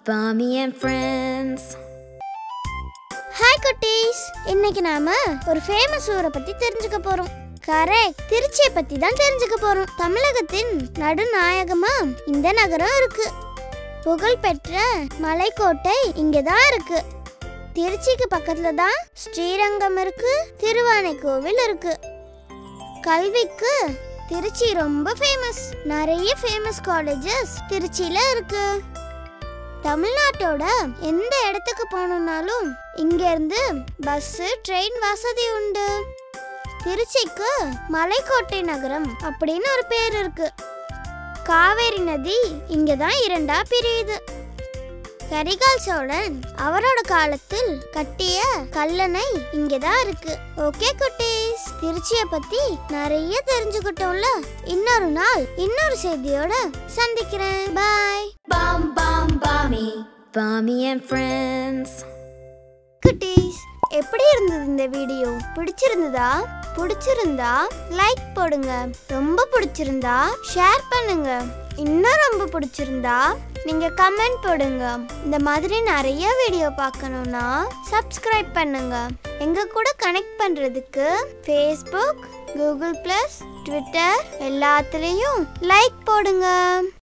Mommy and friends. Hi குட்டீஸ் இன்னைக்கு நாம ஒரு ஃபேமஸ் ஊரை பத்தி தெரிஞ்சுக்க போறோம் கரெக்ட் திருச்சியை பத்தி தான் தெரிஞ்சுக்க போறோம் தமிழகத்தின் நடுநாயகமா இந்த நகரம் இருக்கு புகழ்பெற்ற மலைக்கோட்டை இங்க தான் இருக்கு திருச்சிக்கு பக்கத்துல தான் ஸ்ரீரங்கம் இருக்கு திருவானைக்கோவில் இருக்கு கல்விக்கு திருச்சி ரொம்ப ஃபேமஸ் நிறைய ஃபேமஸ் காலேஜஸ் திருச்சியில இருக்கு தமிழ்நாட்டோட எந்த இடத்துக்கு போகணும்னாலும் இங்க இருந்து பஸ் ட்ரெயின் வசதி உண்டு திருச்சிக்கு மலைக்கோட்டை நகரம் அப்படின்னு ஒரு பேர் இருக்கு காவேரி நதி இங்க தான் இரண்டா பிரியுது கரிகால் சோழன் அவரோட காலத்தில் கட்டிய கல்லணை இங்க தான் இருக்கு ஓகே குட்டீஸ் திருச்சிய பத்தி நிறைய தெரிஞ்சுக்கிட்டோம்ல இன்னொரு நாள் இன்னொரு செய்தியோட சந்திக்கிறேன் பாய் Bum bum bummy. Mommy and friends. குட்டீஸ் எப்படி இருந்தது இந்த வீடியோ பிடிச்சிருந்ததா பிடிச்சிருந்தா லைக் போடுங்க ரொம்ப பிடிச்சிருந்தா ஷேர் பண்ணுங்க இன்னும் ரொம்ப பிடிச்சிருந்தா நீங்க கமெண்ட் போடுங்க இந்த மாதிரி நிறைய வீடியோ பார்க்கணும்னா சப்ஸ்கிரைப் பண்ணுங்க எங்க கூட கனெக்ட் பண்றதுக்கு ஃபேஸ்புக் கூகுள் ப்ளஸ் ட்விட்டர் எல்லாத்துலேயும் லைக் போடுங்க